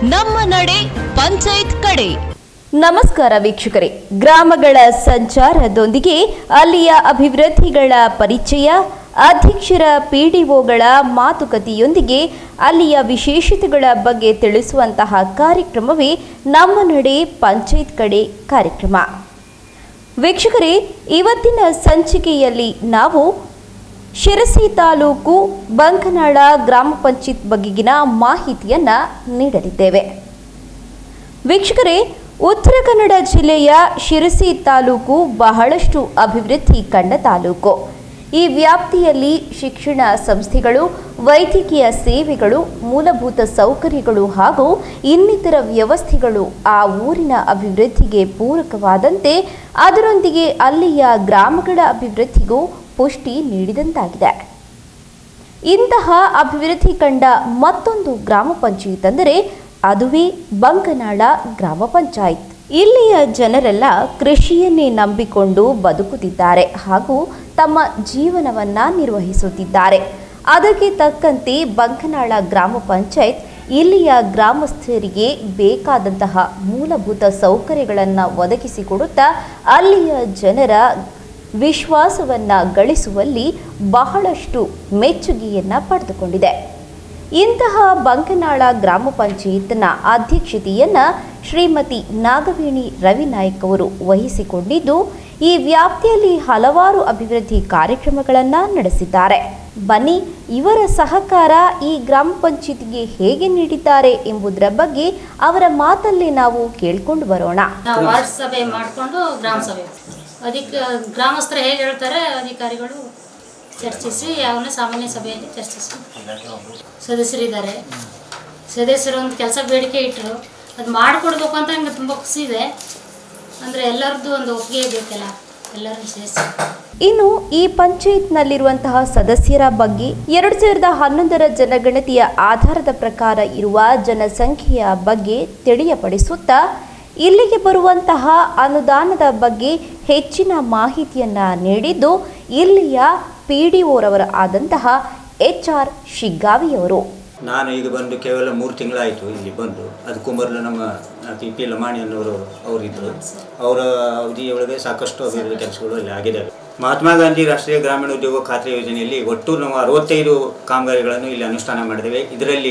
ನಮ್ಮ ನಡೆ ಪಂಚಾಯತ್ ಕಡೆ ನಮಸ್ಕಾರ ವೀಕ್ಷಕರೇ ಗ್ರಾಮಗಳ ಸಂಚಾರದೊಂದಿಗೆ ಅಲ್ಲಿಯ ಅಭಿವೃದ್ಧಿಗಳ ಪರಿಚಯ ಅಧ್ಯಕ್ಷರ ಪಿಡಿಒಗಳ ಮಾತುಕತೆಯೊಂದಿಗೆ ಅಲ್ಲಿಯ ವಿಶೇಷತೆಗಳ ಬಗ್ಗೆ ತಿಳಿಸುವಂತಹ ಕಾರ್ಯಕ್ರಮವೇ ನಮ್ಮ ನಡೆ ಪಂಚಾಯತ್ ಕಡೆ ಕಾರ್ಯಕ್ರಮ ವೀಕ್ಷಕರೇ ಇವತ್ತಿನ ಸಂಚಿಕೆಯಲ್ಲಿ ನಾವು ಶಿರಸಿ ತಾಲೂಕು ಬಂಕನಾಳ ಗ್ರಾಮ ಪಂಚಾಯತ್ ಬಗೆಗಿನ ಮಾಹಿತಿಯನ್ನ ನೀಡಲಿದ್ದೇವೆ ವೀಕ್ಷಕರೇ ಉತ್ತರ ಕನ್ನಡ ಜಿಲ್ಲೆಯ ಶಿರಸಿ ತಾಲೂಕು ಬಹಳಷ್ಟು ಅಭಿವೃದ್ಧಿ ಕಂಡ ತಾಲೂಕು ಈ ವ್ಯಾಪ್ತಿಯಲ್ಲಿ ಶಿಕ್ಷಣ ಸಂಸ್ಥೆಗಳು ವೈದ್ಯಕೀಯ ಸೇವೆಗಳು ಮೂಲಭೂತ ಸೌಕರ್ಯಗಳು ಹಾಗೂ ಇನ್ನಿತರ ವ್ಯವಸ್ಥೆಗಳು ಆ ಊರಿನ ಅಭಿವೃದ್ಧಿಗೆ ಪೂರಕವಾದಂತೆ ಅದರೊಂದಿಗೆ ಅಲ್ಲಿಯ ಗ್ರಾಮಗಳ ಅಭಿವೃದ್ಧಿಗೂ ಪುಷ್ಟಿ ನೀಡಿದಂತಾಗಿದೆ ಇಂತಹ ಅಭಿವೃದ್ಧಿ ಕಂಡ ಮತ್ತೊಂದು ಗ್ರಾಮ ಪಂಚಾಯತ್ ಅಂದರೆ ಅದುವೇ ಬಂಕನಾಳ ಗ್ರಾಮ ಪಂಚಾಯತ್ ಇಲ್ಲಿಯ ಜನರೆಲ್ಲ ಕೃಷಿಯನ್ನೇ ನಂಬಿಕೊಂಡು ಬದುಕುತ್ತಿದ್ದಾರೆ ಹಾಗೂ ತಮ್ಮ ಜೀವನವನ್ನ ನಿರ್ವಹಿಸುತ್ತಿದ್ದಾರೆ ಅದಕ್ಕೆ ತಕ್ಕಂತೆ ಬಂಕನಾಳ ಗ್ರಾಮ ಪಂಚಾಯತ್ ಇಲ್ಲಿಯ ಗ್ರಾಮಸ್ಥರಿಗೆ ಬೇಕಾದಂತಹ ಮೂಲಭೂತ ಸೌಕರ್ಯಗಳನ್ನು ಒದಗಿಸಿಕೊಡುತ್ತಾ ಅಲ್ಲಿಯ ಜನರ ವಿಶ್ವಾಸವನ್ನ ಗಳಿಸುವಲ್ಲಿ ಬಹಳಷ್ಟು ಮೆಚ್ಚುಗೆಯನ್ನ ಪಡೆದುಕೊಂಡಿದೆ ಇಂತಹ ಬಂಕನಾಳ ಗ್ರಾಮ ಪಂಚಾಯತ್ನ ಅಧ್ಯಕ್ಷತೆಯನ್ನ ಶ್ರೀಮತಿ ನಾಗವೇಣಿ ರವಿನಾಯಕ್ ಅವರು ವಹಿಸಿಕೊಂಡಿದ್ದು ಈ ವ್ಯಾಪ್ತಿಯಲ್ಲಿ ಹಲವಾರು ಅಭಿವೃದ್ಧಿ ಕಾರ್ಯಕ್ರಮಗಳನ್ನು ನಡೆಸಿದ್ದಾರೆ ಬನ್ನಿ ಇವರ ಸಹಕಾರ ಈ ಗ್ರಾಮ ಪಂಚಾಯತಿಗೆ ಹೇಗೆ ನೀಡಿದ್ದಾರೆ ಎಂಬುದರ ಬಗ್ಗೆ ಅವರ ಮಾತಲ್ಲಿ ನಾವು ಕೇಳಿಕೊಂಡು ಬರೋಣ ನಾವು ವಾರ್ಡ್ ಸಭೆ ಮಾಡಿಕೊಂಡು ಗ್ರಾಮ ಸಭೆ ಅಧಿಕ ಗ್ರಾಮಸ್ಥರು ಹೇಗೆ ಹೇಳ್ತಾರೆ ಅಧಿಕಾರಿಗಳು ಚರ್ಚಿಸಿ ಅವನ್ನ ಸಾಮಾನ್ಯ ಸಭೆಯಲ್ಲಿ ಚರ್ಚಿಸಿ ಸದಸ್ಯರಿದ್ದಾರೆ ಸದಸ್ಯರು ಒಂದು ಕೆಲಸ ಬೇಡಿಕೆ ಇಟ್ಟರು ಅದು ಮಾಡಿಕೊಡ್ಬೇಕು ಅಂತ ನಂಗೆ ತುಂಬ ಖುಷಿ ಇದೆ ಅಂದರೆ ಎಲ್ಲರದ್ದು ಒಂದು ಒಪ್ಪಿಗೆ ಬೇಕಲ್ಲ ಎಲ್ಲರೂ ಸೇರಿಸಿ ಇನ್ನು ಈ ಪಂಚಾಯತ್ನಲ್ಲಿರುವಂತಹ ಸದಸ್ಯರ ಬಗ್ಗೆ ಎರಡು ಸಾವಿರದ ಹನ್ನೊಂದರ ಜನಗಣತಿಯ ಆಧಾರದ ಪ್ರಕಾರ ಇರುವ ಜನಸಂಖ್ಯೆಯ ಬಗ್ಗೆ ತಿಳಿಯಪಡಿಸುತ್ತಾ ಇಲ್ಲಿಗೆ ಬರುವಂತಹ ಅನುದಾನದ ಬಗ್ಗೆ ಹೆಚ್ಚಿನ ಮಾಹಿತಿಯನ್ನ ನೀಡಿದ್ದು ಇಲ್ಲಿಯ ಪಿ ಡಿ ಓರವರ ಆದಂತಹ ಎಚ್ ಆರ್ ಶಿಗ್ಗಾವಿಯವರು ನಾನು ಈಗ ಬಂದು ಕೇವಲ ಮೂರು ತಿಂಗಳಾಯಿತು ಇಲ್ಲಿ ಬಂದು ಅದಕ್ಕೂ ಮೊದಲು ನಮ್ಮ ಪಿ ಪಿ ಲಮಾಣಿ ಅನ್ನೋರು ಅವರಿದ್ದರು ಅವರ ಅವಧಿಯೊಳಗೆ ಸಾಕಷ್ಟು ಅಭಿವೃದ್ಧಿ ಕೆಲಸಗಳು ಅಲ್ಲಿ ಆಗಿದ್ದಾವೆ ಮಹಾತ್ಮ ಗಾಂಧಿ ರಾಷ್ಟ್ರೀಯ ಗ್ರಾಮೀಣ ಉದ್ಯೋಗ ಖಾತ್ರಿ ಯೋಜನೆಯಲ್ಲಿ ಒಟ್ಟು ನಾವು ಅರವತ್ತೈದು ಕಾಮಗಾರಿಗಳನ್ನು ಇಲ್ಲಿ ಅನುಷ್ಠಾನ ಮಾಡಿದ್ದೇವೆ ಇದರಲ್ಲಿ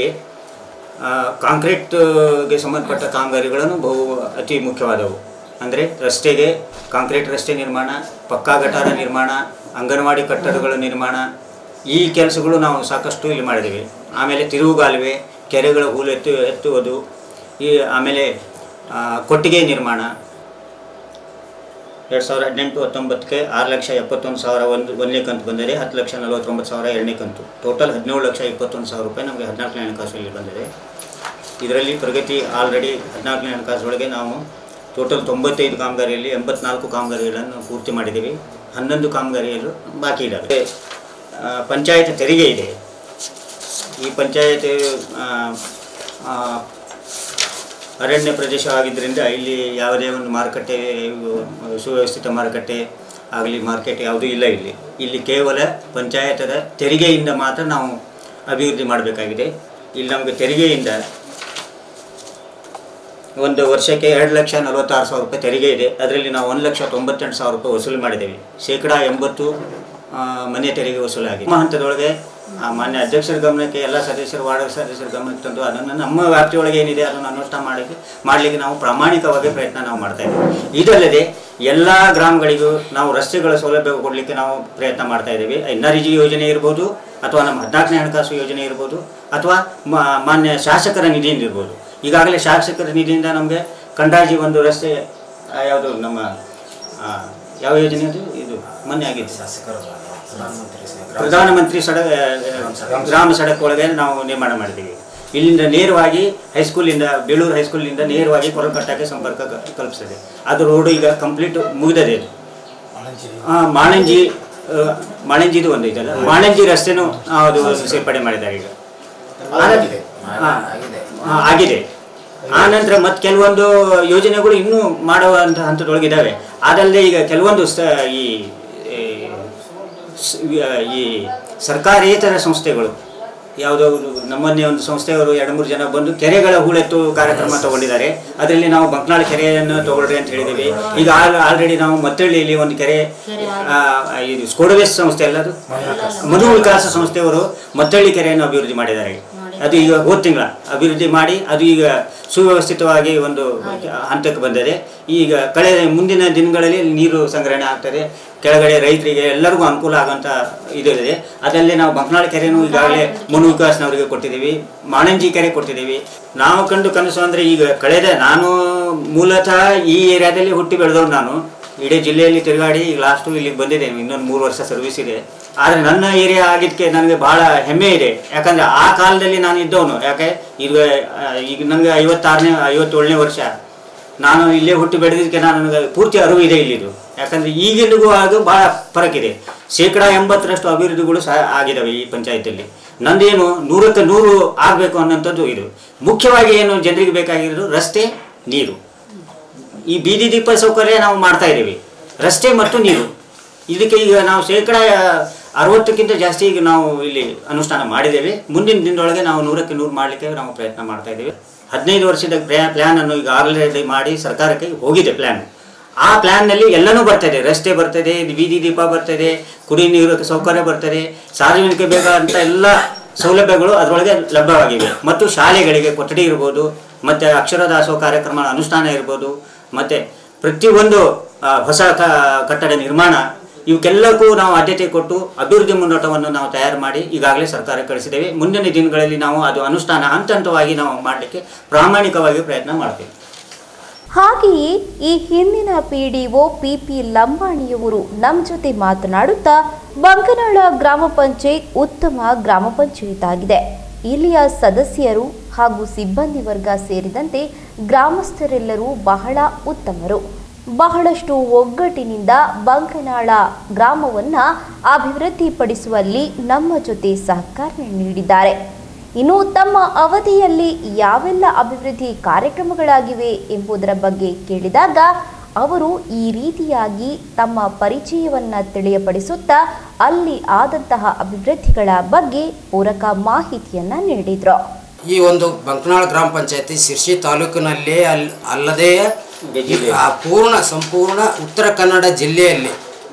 ಆ, ಕಾಂಕ್ರೀಟ್ಗೆ ಸಂಬಂಧಪಟ್ಟ ಕಾಮಗಾರಿಗಳನ್ನು ಬಹು ಅತಿ ಮುಖ್ಯವಾದವು ಅಂದರೆ ರಸ್ತೆಗೆ ಕಾಂಕ್ರೀಟ್ ರಸ್ತೆ ನಿರ್ಮಾಣ ಪಕ್ಕಾ ಗಟಾರ ನಿರ್ಮಾಣ ಅಂಗನವಾಡಿ ಕಟ್ಟಡಗಳ ನಿರ್ಮಾಣ ಈ ಕೆಲಸಗಳು ನಾವು ಸಾಕಷ್ಟು ಇಲ್ಲಿ ಮಾಡಿದ್ದೀವಿ ಆಮೇಲೆ ತಿರುವುಗಾಲುವೆ ಕೆರೆಗಳ ಹೂಲು ಎತ್ತು ಎತ್ತುವುದು ಈ ಆಮೇಲೆ ಆ, ಕೊಟ್ಟಿಗೆ ನಿರ್ಮಾಣ ಎರಡು ಸಾವಿರದ ಹದಿನೆಂಟು ಹತ್ತೊಂಬತ್ತಕ್ಕೆ ಆರು ಲಕ್ಷ ಎಪ್ಪತ್ತೊಂದು ಸಾವಿರ ಒಂದು ಒಂದನೇ ಕಂತು ಬಂದಿದೆ ಹತ್ತು ಲಕ್ಷ ನಲವತ್ತೊಂಬತ್ತು ಸಾವಿರ ಎರಡನೇ ಕಂತು ಟೋಟಲ್ ಹದಿನೇಳು ಲಕ್ಷ ಇಪ್ಪತ್ತೊಂದು ಸಾವಿರ ರೂಪಾಯಿ ನಮಗೆ ಹದಿನಾಲ್ಕನೇ ಹಣಕಾಸಲ್ಲಿ ಬಂದಿದೆ ಇದರಲ್ಲಿ ಪ್ರಗತಿ ಆಲ್ರೆಡಿ ಹದಿನಾಲ್ಕನೇ ಹಣಕಾಸೊಳಗೆ ನಾವು ಟೋಟಲ್ ತೊಂಬತ್ತೈದು ಕಾಮಗಾರಿಯಲ್ಲಿ ಎಂಬತ್ನಾಲ್ಕು ಕಾಮಗಾರಿಗಳನ್ನು ಪೂರ್ತಿ ಮಾಡಿದ್ದೀವಿ ಹನ್ನೊಂದು ಕಾಮಗಾರಿಯಲ್ಲೂ ಬಾಕಿ ಇದ್ದಾವೆ ಆ, ಪಂಚಾಯತ್ ತೆರಿಗೆ ಇದೆ ಈ ಪಂಚಾಯತ್ ಆ, ಆ, ಅರಣ್ಯ ಪ್ರದೇಶ ಆಗಿದ್ದರಿಂದ ಇಲ್ಲಿ ಯಾವುದೇ ಒಂದು ಮಾರುಕಟ್ಟೆ ಇವು, ಸುವ್ಯವಸ್ಥಿತ ಮಾರುಕಟ್ಟೆ ಆಗಲಿ ಮಾರ್ಕೆಟ್ ಯಾವುದೂ ಇಲ್ಲ ಇಲ್ಲಿ ಇಲ್ಲಿ ಕೇವಲ ಪಂಚಾಯತದ ತೆರಿಗೆಯಿಂದ ಮಾತ್ರ ನಾವು ಅಭಿವೃದ್ಧಿ ಮಾಡಬೇಕಾಗಿದೆ ಇಲ್ಲಿ ನಮಗೆ ತೆರಿಗೆಯಿಂದ ಒಂದು ವರ್ಷಕ್ಕೆ ಎರಡು ಲಕ್ಷ ನಲವತ್ತಾರು ಸಾವಿರ ರೂಪಾಯಿ ತೆರಿಗೆ ಇದೆ ಅದರಲ್ಲಿ ನಾವು ಒಂದು ಲಕ್ಷ ತೊಂಬತ್ತೆಂಟು ಸಾವಿರ ರೂಪಾಯಿ ವಸೂಲಿ ಮಾಡಿದ್ದೇವೆ ಶೇಕಡ ಎಂಬತ್ತು ಆ, ಮನೆ ತೆರಿಗೆ ವಸೂಲಾಗಿದೆ ನಮ್ಮ ಹಂತದೊಳಗೆ ಆ ಮಾನ್ಯ ಅಧ್ಯಕ್ಷರ ಗಮನಕ್ಕೆ ಎಲ್ಲ ಸದಸ್ಯರು ವಾರ್ಡ್ ಸದಸ್ಯರ ಗಮನಕ್ಕೆ ತಂದು ಅದನ್ನು ನಮ್ಮ ವ್ಯಾಪ್ತಿಯೊಳಗೆ ಏನಿದೆ ಅದನ್ನು ಅನುಷ್ಠಾನ ಮಾಡಲಿಕ್ಕೆ ಮಾಡಲಿಕ್ಕೆ ನಾವು ಪ್ರಾಮಾಣಿಕವಾಗಿ ಪ್ರಯತ್ನ ನಾವು ಮಾಡ್ತಾ ಇದ್ದೀವಿ ಇದಲ್ಲದೆ ಎಲ್ಲ ಗ್ರಾಮಗಳಿಗೂ ನಾವು ರಸ್ತೆಗಳ ಸೌಲಭ್ಯ ಕೊಡಲಿಕ್ಕೆ ನಾವು ಪ್ರಯತ್ನ ಮಾಡ್ತಾ ಇದ್ದೀವಿ ಎನ್ ಆರ್ ಜಿ ಯೋಜನೆ ಇರ್ಬೋದು ಅಥವಾ ನಮ್ಮ ಹದಿನಾಲ್ಕನೇ ಹಣಕಾಸು ಯೋಜನೆ ಇರ್ಬೋದು ಅಥವಾ ಮಾ- ಮಾನ್ಯ ಶಾಸಕರ ನಿಧಿಯಿಂದ ಇರ್ಬೋದು ಈಗಾಗಲೇ ಶಾಸಕರ ನಿಧಿಯಿಂದ ನಮಗೆ ಕಂಡಾಜಿ ಒಂದು ರಸ್ತೆ ಆ, ಯಾವುದು ನಮ್ಮ ಆ, ಯಾವ ಯೋಜನೆ ಅದು ಇದು ಮೊನ್ನೆ ಆಗಿದೆ ಪ್ರಧಾನಮಂತ್ರಿ ಸಡಕ್ ಗ್ರಾಮ ಸಡಕ್ ಒಳಗೆ ನಾವು ನಿರ್ಮಾಣ ಮಾಡಿದ್ದೀವಿ ಇಲ್ಲಿಂದ ನೇರವಾಗಿ ಹೈಸ್ಕೂಲಿಂದ ಬೇಳೂರು ಹೈಸ್ಕೂಲಿಂದ ನೇರವಾಗಿ ಕೊರಕಟ್ಟಕ್ಕೆ ಸಂಪರ್ಕ ಕ- ಕಲ್ಪಿಸಿದೆ ಅದು ರೋಡು ಈಗ ಕಂಪ್ಲೀಟ್ ಮುಗಿದದೆ ಅದು ಆ, ಮಾಣಂಜಿ ಆ, ಮಾಣಂಜಿದು ಒಂದು ಇದಲ್ಲ ಮಾಣಂಜಿ ರಸ್ತೆನೂ ಆ, ಅದು ಸೇರ್ಪಡೆ ಮಾಡಿದ್ದಾರೆ ಈಗ ಆಗಿದೆ. ಹಾ, ಹಾ, ಆಗಿದೆ ಆ ನಂತರ ಮತ್ತೆ ಕೆಲವೊಂದು ಯೋಜನೆಗಳು ಇನ್ನೂ ಮಾಡುವಂಥ ಹಂತದೊಳಗಿದ್ದಾವೆ ಅದಲ್ಲದೆ ಈಗ ಕೆಲವೊಂದು ಸ ಈ ಈ ಸ್- ಈ ಸರ್ಕಾರೇತರ ಸಂಸ್ಥೆಗಳು ಯಾವುದೋ ಒಂದು ನಮ್ಮನ್ನೇ ಒಂದು ಸಂಸ್ಥೆಯವರು ಎರಡು ಮೂರು ಜನ ಬಂದು ಕೆರೆಗಳ ಹೂಳೆತ್ತು ಕಾರ್ಯಕ್ರಮ ತಗೊಂಡಿದ್ದಾರೆ ಅದರಲ್ಲಿ ನಾವು ಬಂಕ್ನಾಳ ಕೆರೆಯನ್ನು ತಗೊಳ್ರಿ ಅಂತ ಹೇಳಿದ್ದೀವಿ ಈಗ ಆಲ್ರೆಡಿ ನಾವು ಮತ್ತಳ್ಳಿಯಲ್ಲಿ ಒಂದು ಕೆರೆ ಆ, ಇದು ಸ್ಕೋಡವೇಸ್ ಸಂಸ್ಥೆ ಅಲ್ಲ ಅದು ಮಧು ವಿಕಾಸ ಸಂಸ್ಥೆಯವರು ಮತ್ತಳ್ಳಿ ಕೆರೆಯನ್ನು ಅಭಿವೃದ್ಧಿ ಮಾಡಿದ್ದಾರೆ ಅದು ಈಗ ಹೋದ ತಿಂಗಳ ಅಭಿವೃದ್ಧಿ ಮಾಡಿ ಅದು ಈಗ ಸುವ್ಯವಸ್ಥಿತವಾಗಿ ಒಂದು ಹಂತಕ್ಕೆ ಬಂದಿದೆ ಈಗ ಕಳೆದ ಮುಂದಿನ ದಿನಗಳಲ್ಲಿ ನೀರು ಸಂಗ್ರಹಣೆ ಆಗ್ತದೆ ಕೆಳಗಡೆ ರೈತರಿಗೆ ಎಲ್ಲರಿಗೂ ಅನುಕೂಲ ಆಗುವಂಥ ಇದಿದೆ ಅದರಲ್ಲಿ ನಾವು ಬಂಕನಾಳ ಕೆರೆನೂ ಈಗಾಗಲೇ ಮನು ವಿಕಾಸ್ನವರಿಗೆ ಕೊಟ್ಟಿದ್ದೀವಿ ಮಾಣಂಜಿ ಕೆರೆ ಕೊಟ್ಟಿದ್ದೀವಿ ನಾವು ಕಂಡು ಕನಸು ಅಂದರೆ ಈಗ ಕಳೆದ ನಾನು ಮೂಲತಃ ಈ ಏರಿಯಾದಲ್ಲಿ ಹುಟ್ಟಿ ಬೆಳೆದವ್ರು ನಾನು ಇಡೀ ಜಿಲ್ಲೆಯಲ್ಲಿ ತಿರುಗಾಡಿ ಈಗ ಲಾಸ್ಟು ಇಲ್ಲಿಗೆ ಬಂದಿದ್ದೇನೆ ಇನ್ನೊಂದು ಮೂರು ವರ್ಷ ಸರ್ವಿಸ್ ಇದೆ ಆದರೆ ನನ್ನ ಏರಿಯಾ ಆಗಿದ್ದಕ್ಕೆ ನನಗೆ ಬಹಳ ಹೆಮ್ಮೆ ಇದೆ ಯಾಕಂದರೆ ಆ ಕಾಲದಲ್ಲಿ ನಾನು ಇದ್ದವನು ಯಾಕೆ ಈಗ ಆ, ಈಗ ನನಗೆ ಐವತ್ತಾರನೇ ಐವತ್ತೇಳನೇ ವರ್ಷ ನಾನು ಇಲ್ಲೇ ಹುಟ್ಟಿ ಬೆಳೆದಿದ್ದಕ್ಕೆ ನಾನು ನನಗೆ ಪೂರ್ತಿ ಅರಿವು ಇದೆ ಇಲ್ಲಿದು ಯಾಕಂದರೆ ಈಗಿನಗೂ ಅದು ಭಾಳ ಫರಕ್ಕಿದೆ ಶೇಕಡ ಎಂಬತ್ತರಷ್ಟು ಅಭಿವೃದ್ಧಿಗಳು ಸಹ ಆಗಿದ್ದಾವೆ ಈ ಪಂಚಾಯತಲ್ಲಿ ನಂದೇನು ನೂರಕ್ಕೆ ನೂರು ಆಗಬೇಕು ಅನ್ನೋಂಥದ್ದು ಇದು ಮುಖ್ಯವಾಗಿ ಏನು ಜನರಿಗೆ ಬೇಕಾಗಿರೋದು ರಸ್ತೆ ನೀರು ಈ ಬೀದಿ ದೀಪ ಸೌಕರ್ಯ ನಾವು ಮಾಡ್ತಾ ಇದ್ದೀವಿ ರಸ್ತೆ ಮತ್ತು ನೀರು ಇದಕ್ಕೆ ಈಗ ನಾವು ಶೇಕಡ ಅರವತ್ತಕ್ಕಿಂತ ಜಾಸ್ತಿ ಈಗ ನಾವು ಇಲ್ಲಿ ಅನುಷ್ಠಾನ ಮಾಡಿದ್ದೇವೆ ಮುಂದಿನ ದಿನದೊಳಗೆ ನಾವು ನೂರಕ್ಕೆ ನೂರು ಮಾಡಲಿಕ್ಕೆ ನಾವು ಪ್ರಯತ್ನ ಮಾಡ್ತಾ ಇದ್ದೇವೆ ಹದಿನೈದು ವರ್ಷದ ಪ್ಲ್ಯಾನ್ ಅನ್ನು ಈಗ ಆಲ್ರೆಡಿ ಮಾಡಿ ಸರ್ಕಾರಕ್ಕೆ ಹೋಗಿದೆ ಪ್ಲ್ಯಾನ್ ಆ ಪ್ಲ್ಯಾನ್ನಲ್ಲಿ ಎಲ್ಲನೂ ಬರ್ತದೆ ರಸ್ತೆ ಬರ್ತದೆ ಬೀದಿ ದೀಪ ಬರ್ತದೆ ಕುಡಿ ನೀರು ಸೌಕರ್ಯ ಬರ್ತದೆ ಸಾರ್ವಜನಿಕ ಬೇಕಾದಂಥ ಎಲ್ಲ ಸೌಲಭ್ಯಗಳು ಅದರೊಳಗೆ ಲಭ್ಯವಾಗಿವೆ ಮತ್ತು ಶಾಲೆಗಳಿಗೆ ಕೊಠಡಿ ಇರ್ಬೋದು ಮತ್ತು ಅಕ್ಷರ ದಾಸೋಹ ಕಾರ್ಯಕ್ರಮ ಅನುಷ್ಠಾನ ಇರ್ಬೋದು ಮತ್ತು ಪ್ರತಿಯೊಂದು ಆ, ಹೊಸ ಕ- ಕಟ್ಟಡ ನಿರ್ಮಾಣ ಇವಕ್ಕೆಲ್ಲಕ್ಕೂ ನಾವು ಆದ್ಯತೆ ಕೊಟ್ಟು ಅಭಿವೃದ್ಧಿ ಮುನ್ನೋಟವನ್ನು ನಾವು ತಯಾರು ಮಾಡಿ ಈಗಾಗಲೇ ಸರ್ಕಾರಕ್ಕೆ ಕಳಿಸಿದ್ದೇವೆ ಮುಂದಿನ ದಿನಗಳಲ್ಲಿ ನಾವು ಅದು ಅನುಷ್ಠಾನ ಹಂತ ಹಂತವಾಗಿ ನಾವು ಮಾಡಲಿಕ್ಕೆ ಪ್ರಾಮಾಣಿಕವಾಗಿ ಪ್ರಯತ್ನ ಮಾಡ್ತೇವೆ ಹಾಗೆಯೇ ಈ ಹಿಂದಿನ P D O P P ಲಂಬಾಣಿಯವರು ನಮ್ಮ ಜೊತೆ ಮಾತನಾಡುತ್ತಾ ಬಂಕನಾಳ ಗ್ರಾಮ ಪಂಚಾಯತ್ ಉತ್ತಮ ಗ್ರಾಮ ಪಂಚಾಯತ್ ಆಗಿದೆ ಇಲ್ಲಿಯ ಸದಸ್ಯರು ಹಾಗೂ ಸಿಬ್ಬಂದಿ ವರ್ಗ ಸೇರಿದಂತೆ ಗ್ರಾಮಸ್ಥರೆಲ್ಲರೂ ಬಹಳ ಉತ್ತಮರು ಬಹಳಷ್ಟು ಒಗ್ಗಟ್ಟಿನಿಂದ ಬಂಕನಾಳ ಗ್ರಾಮವನ್ನು ಅಭಿವೃದ್ಧಿಪಡಿಸುವಲ್ಲಿ ನಮ್ಮ ಜೊತೆ ಸಹಕಾರ ನೀಡಿದ್ದಾರೆ ಇನ್ನು ತಮ್ಮ ಅವಧಿಯಲ್ಲಿ ಯಾವೆಲ್ಲ ಅಭಿವೃದ್ಧಿ ಕಾರ್ಯಕ್ರಮಗಳಾಗಿವೆ ಎಂಬುದರ ಬಗ್ಗೆ ಕೇಳಿದಾಗ ಅವರು ಈ ರೀತಿಯಾಗಿ ತಮ್ಮ ಪರಿಚಯವನ್ನ ತಿಳಿಯಪಡಿಸುತ್ತಾ ಅಲ್ಲಿ ಆದಂತಹ ಅಭಿವೃದ್ಧಿಗಳ ಬಗ್ಗೆ ಪೂರಕ ಮಾಹಿತಿಯನ್ನ ನೀಡಿದ್ರು ಈ ಒಂದು ಬಂಕನಾಳ ಗ್ರಾಮ ಪಂಚಾಯತಿ ಶಿರ್ಸಿ ತಾಲೂಕಿನಲ್ಲೇ ಅಲ್ ಅಲ್ಲದೆ ಜಿಲ್ಲೆ. ಆ ಪೂರ್ಣ ಸಂಪೂರ್ಣ ಉತ್ತರ ಕನ್ನಡ ಜಿಲ್ಲೆಯಲ್ಲಿ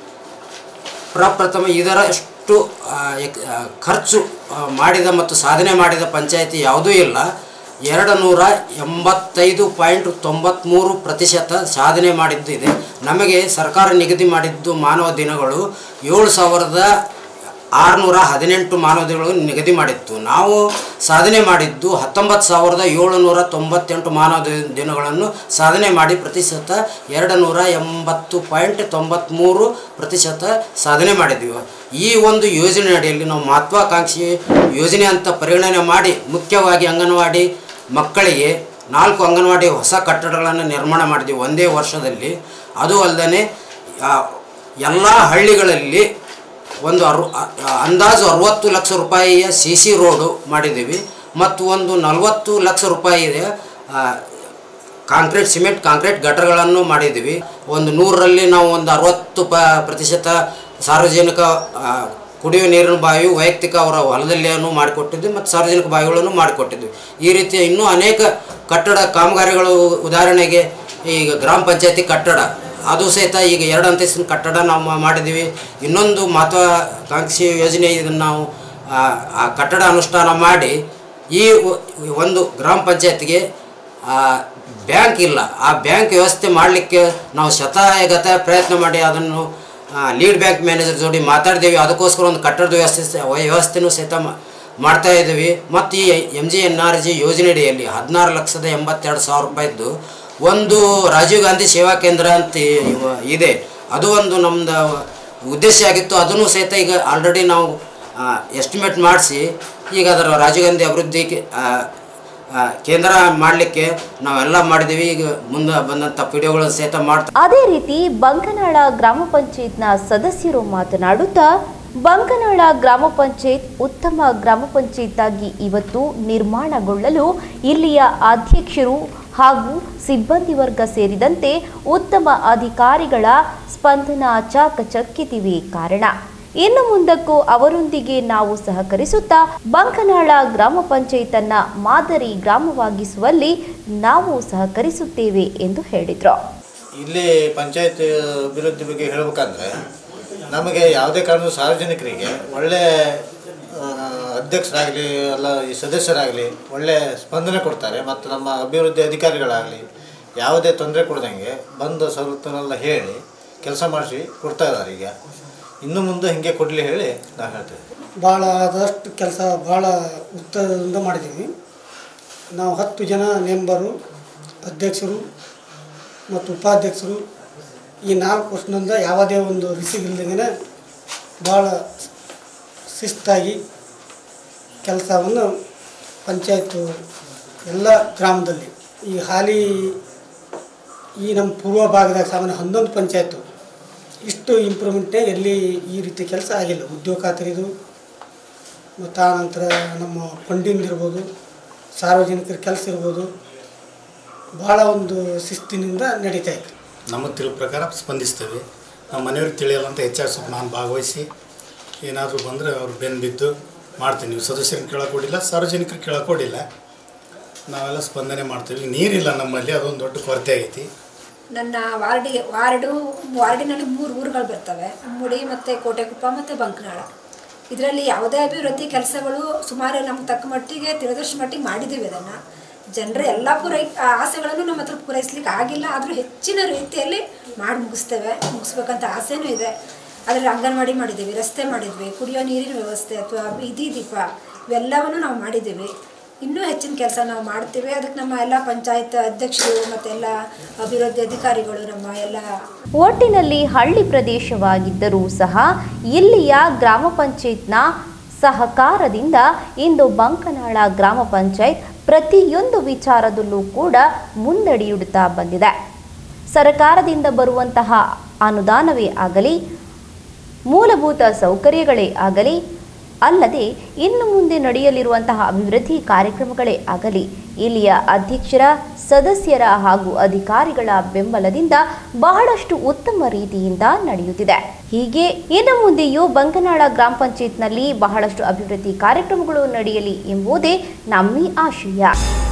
ಪ್ರಪ್ರಥಮ ಇದರಷ್ಟು ಆ, ಎಕ್- ಆ, ಖರ್ಚು ಆ, ಮಾಡಿದ ಮತ್ತು ಸಾಧನೆ ಮಾಡಿದ ಪಂಚಾಯತಿ ಯಾವುದೂ ಇಲ್ಲ ಎರಡು ನೂರ ಎಂಬತ್ತೈದು ಪಾಯಿಂಟ್ ತೊಂಬತ್ತ್ಮೂರು ಪ್ರತಿಶತ ಸಾಧನೆ ಮಾಡಿದ್ದು ಇದೆ ನಮಗೆ ಸರ್ಕಾರ ನಿಗದಿ ಮಾಡಿದ್ದು ಮಾನವ ದಿನಗಳು ಏಳು ಸಾವಿರದ ಆರುನೂರ ಹದಿನೆಂಟು ಮಾನವ ದಿನಗಳು ನಿಗದಿ ಮಾಡಿತ್ತು ನಾವು ಸಾಧನೆ ಮಾಡಿದ್ದು ಹತ್ತೊಂಬತ್ತು ಸಾವಿರದ ಏಳುನೂರ ತೊಂಬತ್ತೆಂಟು ಮಾನವ ದಿ- ದಿನಗಳನ್ನು ಸಾಧನೆ ಮಾಡಿ ಪ್ರತಿಶತ ಎರಡು ನೂರ ಎಂಬತ್ತು ಪಾಯಿಂಟ್ ತೊಂಬತ್ತ್ಮೂರು ಪ್ರತಿಶತ ಸಾಧನೆ ಮಾಡಿದ್ದೀವಿ ಈ ಒಂದು ಯೋಜನೆ ಅಡಿಯಲ್ಲಿ ನಾವು ಮಹತ್ವಾಕಾಂಕ್ಷಿ ಯೋಜನೆ ಅಂತ ಪರಿಗಣನೆ ಮಾಡಿ ಮುಖ್ಯವಾಗಿ ಅಂಗನವಾಡಿ ಮಕ್ಕಳಿಗೆ ನಾಲ್ಕು ಅಂಗನವಾಡಿ ಹೊಸ ಕಟ್ಟಡಗಳನ್ನು ನಿರ್ಮಾಣ ಮಾಡಿದ್ದೀವಿ ಒಂದೇ ವರ್ಷದಲ್ಲಿ ಅದು ಅಲ್ಲದೆ ಎಲ್ಲ ಹಳ್ಳಿಗಳಲ್ಲಿ ಒಂದು ಅರು ಅ- ಅಂದಾಜು ಅರುವತ್ತು ಲಕ್ಷ ರೂಪಾಯಿಯ ಸಿ ಸಿ ರೋಡು ಮಾಡಿದ್ದೀವಿ ಮತ್ತು ಒಂದು ನಲವತ್ತು ಲಕ್ಷ ರೂಪಾಯಿಯ ಆ, ಕಾಂಕ್ರೀಟ್ ಸಿಮೆಂಟ್ ಕಾಂಕ್ರೀಟ್ ಗಟರ್ಗಳನ್ನು ಮಾಡಿದ್ದೀವಿ ಒಂದು ನೂರರಲ್ಲಿ ನಾವು ಒಂದು ಅರವತ್ತು ಪ ಪ್ರತಿಶತ ಸಾರ್ವಜನಿಕ ಆ, ಕುಡಿಯುವ ನೀರಿನ ಬಾವಿ ವೈಯಕ್ತಿಕ ಅವರ ಹೊಲದಲ್ಲಿಯನ್ನು ಮಾಡಿಕೊಟ್ಟಿದ್ವಿ ಮತ್ತು ಸಾರ್ವಜನಿಕ ಬಾವಿಗಳನ್ನು ಮಾಡಿಕೊಟ್ಟಿದ್ವಿ ಈ ರೀತಿಯ ಇನ್ನೂ ಅನೇಕ ಕಟ್ಟಡ ಕಾಮಗಾರಿಗಳು ಉದಾಹರಣೆಗೆ ಈಗ ಗ್ರಾಮ ಪಂಚಾಯತಿ ಕಟ್ಟಡ ಅದು ಸಹಿತ ಈಗ ಎರಡು ಅಂತಸ್ತಿನ ಕಟ್ಟಡ ನಾವು ಮಾ- ಮಾಡಿದ್ದೀವಿ ಇನ್ನೊಂದು ಮಹತ್ವಾಕಾಂಕ್ಷಿ ಯೋಜನೆ ಇದನ್ನು ನಾವು ಆ, ಆ ಕಟ್ಟಡ ಅನುಷ್ಠಾನ ಮಾಡಿ ಈ ಒ- ಒಂದು ಗ್ರಾಮ ಪಂಚಾಯತ್ಗೆ ಬ್ಯಾಂಕ್ ಇಲ್ಲ ಆ ಬ್ಯಾಂಕ್ ವ್ಯವಸ್ಥೆ ಮಾಡಲಿಕ್ಕೆ ನಾವು ಶತಾಯಗತ ಪ್ರಯತ್ನ ಮಾಡಿ ಅದನ್ನು ಲೀಡ್ ಬ್ಯಾಂಕ್ ಮ್ಯಾನೇಜರ್ ಜೋಡಿ ಮಾತಾಡಿದ್ದೀವಿ ಅದಕ್ಕೋಸ್ಕರ ಒಂದು ಕಟ್ಟಡದ ವ್ಯವಸ್ಥೆ ಸ- ವ್ಯವಸ್ಥೆನೂ ಸಹಿತ ಮಾ- ಮಾಡ್ತಾ ಇದ್ದೀವಿ ಮತ್ತು ಈ M G N R G ಯೋಜನೆಯಡಿಯಲ್ಲಿ ಹದಿನಾರು ಲಕ್ಷದ ಎಂಬತ್ತೆರಡು ಸಾವಿರ ರೂಪಾಯಿದ್ದು ಒಂದು ರಾಜೀವ್ ಗಾಂಧಿ ಸೇವಾ ಕೇಂದ್ರ ಅಂತ ಇವ- ಇದೆ ಅದು ಒಂದು ನಮ್ಮದು ಉದ್ದೇಶ ಆಗಿತ್ತು ಅದನ್ನು ಸಹಿತ ಈಗ ಆಲ್ರೆಡಿ ನಾವು ಎಸ್ಟಿಮೇಟ್ ಮಾಡಿಸಿ ಈಗ ಅದರ ರಾಜೀವ್ ಗಾಂಧಿ ಅಭಿವೃದ್ಧಿಗೆ ಆ, ಆ, ಕೇಂದ್ರ ಮಾಡಲಿಕ್ಕೆ ನಾವೆಲ್ಲ ಮಾಡಿದ್ದೀವಿ ಈಗ ಮುಂದೆ ಬಂದಂಥ ಪಿಡಿಒಗಳು ಸಹಿತ ಮಾಡ್ತಾ ಅದೇ ರೀತಿ ಬಂಕನಾಳ ಗ್ರಾಮ ಪಂಚಾಯತ್ನ ಸದಸ್ಯರು ಮಾತನಾಡುತ್ತಾ ಬಂಕನಾಳ ಗ್ರಾಮ ಪಂಚಾಯತ್ ಉತ್ತಮ ಗ್ರಾಮ ಪಂಚಾಯತ್ ಆಗಿ ಇವತ್ತು ನಿರ್ಮಾಣಗೊಳ್ಳಲು ಇಲ್ಲಿಯ ಅಧ್ಯಕ್ಷರು ಹಾಗೂ ಸಿಬ್ಬಂದಿ ವರ್ಗ ಸೇರಿದಂತೆ ಉತ್ತಮ ಅಧಿಕಾರಿಗಳ ಸ್ಪಂದನ ಚಾಕಚಕ್ಯತಿವೆ ಕಾರಣ ಇನ್ನು ಮುಂದಕ್ಕೂ ಅವರೊಂದಿಗೆ ನಾವು ಸಹಕರಿಸುತ್ತಾ ಬಂಕನಾಳ ಗ್ರಾಮ ಪಂಚಾಯತನ್ನ ಮಾದರಿ ಗ್ರಾಮವಾಗಿಸುವಲ್ಲಿ ನಾವು ಸಹಕರಿಸುತ್ತೇವೆ ಎಂದು ಹೇಳಿದರು ಇಲ್ಲಿ ಪಂಚಾಯತ್ ಅಭಿವೃದ್ಧಿ ಬಗ್ಗೆ ಹೇಳಬೇಕಂದ್ರೆ ನಮಗೆ ಯಾವುದೇ ಕಾರಣದ ಸಾರ್ವಜನಿಕರಿಗೆ ಒಳ್ಳೆ ಆ, ಅಧ್ಯಕ್ಷರಾಗಲಿ ಅಲ್ಲ ಈ ಸದಸ್ಯರಾಗಲಿ ಒಳ್ಳೆ ಸ್ಪಂದನೆ ಕೊಡ್ತಾರೆ ಮತ್ತು ನಮ್ಮ ಅಭಿವೃದ್ಧಿ ಅಧಿಕಾರಿಗಳಾಗಲಿ ಯಾವುದೇ ತೊಂದರೆ ಕೊಡ್ದಂಗೆ ಬಂದ ಸವಲತ್ತನ್ನೆಲ್ಲ ಹೇಳಿ ಕೆಲಸ ಮಾಡಿಸಿ ಕೊಡ್ತಾ ಇದ್ದಾರೆ ಈಗ ಇನ್ನು ಮುಂದೆ ಹಿಂಗೆ ಕೊಡಲಿ ಹೇಳಿ ನಾವು ಹೇಳ್ತೇವೆ ಭಾಳ ಆದಷ್ಟು ಕೆಲಸ ಭಾಳ ಉತ್ತಮದಿಂದ ಮಾಡಿದ್ದೀವಿ ನಾವು ಹತ್ತು ಜನ ಮೆಂಬರು ಅಧ್ಯಕ್ಷರು ಮತ್ತು ಉಪಾಧ್ಯಕ್ಷರು ಈ ನಾಲ್ಕು ವರ್ಷದಿಂದ ಯಾವುದೇ ಒಂದು ರಿಸಿವ್ ಇಲ್ದಂಗೆ ಭಾಳ ಶಿಸ್ತಾಗಿ ಕೆಲಸವನ್ನು ಪಂಚಾಯತು ಎಲ್ಲ ಗ್ರಾಮದಲ್ಲಿ ಈ ಹಾಲಿ ಈ ನಮ್ಮ ಪೂರ್ವ ಭಾಗದಾಗ ಸಾಮಾನ್ಯ ಹನ್ನೊಂದು ಪಂಚಾಯತು ಇಷ್ಟು ಇಂಪ್ರೂವ್ಮೆಂಟೇ ಎಲ್ಲಿ ಈ ರೀತಿ ಕೆಲಸ ಆಗಿಲ್ಲ ಉದ್ಯೋಗ ಖಾತ್ರಿದು ಮತ್ತು ಆನಂತರ ನಮ್ಮ ಫಂಡಿಂಗ್ ಸಾರ್ವಜನಿಕರ ಕೆಲಸ ಇರ್ಬೋದು ಭಾಳ ಒಂದು ಶಿಸ್ತಿನಿಂದ ನಡೀತಾ ಇತ್ತು ನಮ್ಮ ತಿಳಿ ಪ್ರಕಾರ ಸ್ಪಂದಿಸ್ತೇವೆ ನಮ್ಮ ಮನೆಯವ್ರಿಗೆ ತಿಳಿಯಲ್ಲ ಅಂತ ಹೆಚ್ಚಾಗಿ ಸ್ವಲ್ಪ ನಾನು ಭಾಗವಹಿಸಿ ಏನಾದರೂ ಬಂದರೆ ಅವ್ರು ಬೆನ್ನು ಬಿದ್ದು ಮಾಡ್ತೀನಿ ನೀವು ಸದಸ್ಯರನ್ನ ಕೇಳೋಕ್ಕೊಡಿಲ್ಲ ಸಾರ್ವಜನಿಕರಿಗೆ ಕೇಳೋಕ್ಕೊಡಿಲ್ಲ ನಾವೆಲ್ಲ ಸ್ಪಂದನೆ ಮಾಡ್ತೀವಿ ನೀರಿಲ್ಲ ನಮ್ಮಲ್ಲಿ ಅದೊಂದು ದೊಡ್ಡ ಕೊರತೆ ಆಗೈತಿ ನನ್ನ ವಾರ್ಡಿಗೆ ವಾರ್ಡು ವಾರ್ಡಿನಲ್ಲಿ ಮೂರು ಊರುಗಳು ಬರ್ತವೆ ಮುಡಿ ಮತ್ತು ಕೋಟೆಗುಪ್ಪ ಮತ್ತು ಬಂಕನಾಳ ಇದರಲ್ಲಿ ಯಾವುದೇ ಅಭಿವೃದ್ಧಿ ಕೆಲಸಗಳು ಸುಮಾರು ನಮ್ಗೆ ತಕ್ಕ ಮಟ್ಟಿಗೆ ತಿಳಿದಷ್ಟು ಮಟ್ಟಿಗೆ ಮಾಡಿದ್ದೀವಿ ಅದನ್ನು ಜನರ ಎಲ್ಲ ಪೂರೈ ಆ ಆಸೆಗಳನ್ನು ನಮ್ಮ ಹತ್ರ ಪೂರೈಸ್ಲಿಕ್ಕೆ ಆಗಿಲ್ಲ ಆದರೂ ಹೆಚ್ಚಿನ ರೀತಿಯಲ್ಲಿ ಮಾಡಿ ಮುಗಿಸ್ತೇವೆ ಮುಗಿಸ್ಬೇಕಂತ ಆಸೆನೂ ಇದೆ ಅದರಲ್ಲಿ ಅಂಗನವಾಡಿ ಮಾಡಿದ್ದೀವಿ ರಸ್ತೆ ಮಾಡಿದ್ವಿ ಕುಡಿಯೋ ನೀರಿನ ವ್ಯವಸ್ಥೆ ಅಥವಾ ಬೀದಿ ದೀಪ ಇವೆಲ್ಲವನ್ನು ನಾವು ಮಾಡಿದ್ದೀವಿ ಇನ್ನೂ ಹೆಚ್ಚಿನ ಕೆಲಸ ನಾವು ಮಾಡ್ತೀವಿ ಅದಕ್ಕೆ ನಮ್ಮ ಎಲ್ಲ ಪಂಚಾಯತ್ ಅಧ್ಯಕ್ಷರು ಮತ್ತು ಎಲ್ಲ ಅಭಿವೃದ್ಧಿ ಅಧಿಕಾರಿಗಳು ನಮ್ಮ ಎಲ್ಲ ಒಟ್ಟಿನಲ್ಲಿ ಹಳ್ಳಿ ಪ್ರದೇಶವಾಗಿದ್ದರೂ ಸಹ ಇಲ್ಲಿಯ ಗ್ರಾಮ ಪಂಚಾಯತ್ನ ಸಹಕಾರದಿಂದ ಇಂದು ಬಂಕನಾಳ ಗ್ರಾಮ ಪಂಚಾಯತ್ ಪ್ರತಿಯೊಂದು ವಿಚಾರದಲ್ಲೂ ಕೂಡ ಮುನ್ನಡೆಯುತ್ತಾ ಬಂದಿದೆ ಸರ್ಕಾರದಿಂದ ಬರುವಂತಹ ಅನುದಾನವೇ ಆಗಲಿ ಮೂಲಭೂತ ಸೌಕರ್ಯಗಳೇ ಆಗಲಿ ಅಲ್ಲದೆ ಇನ್ನು ಮುಂದೆ ನಡೆಯಲಿರುವಂತಹ ಅಭಿವೃದ್ಧಿ ಕಾರ್ಯಕ್ರಮಗಳೇ ಆಗಲಿ ಇಲ್ಲಿಯ ಅಧ್ಯಕ್ಷರ ಸದಸ್ಯರ ಹಾಗೂ ಅಧಿಕಾರಿಗಳ ಬೆಂಬಲದಿಂದ ಬಹಳಷ್ಟು ಉತ್ತಮ ರೀತಿಯಿಂದ ನಡೆಯುತ್ತಿದೆ ಹೀಗೆ ಇನ್ನು ಮುಂದೆಯೂ ಬಂಕನಾಳ ಗ್ರಾಮ ಪಂಚಾಯತ್ನಲ್ಲಿ ಬಹಳಷ್ಟು ಅಭಿವೃದ್ಧಿ ಕಾರ್ಯಕ್ರಮಗಳು ನಡೆಯಲಿ ಎಂಬುದೇ ನಮ್ಮಿ ಆಶಯ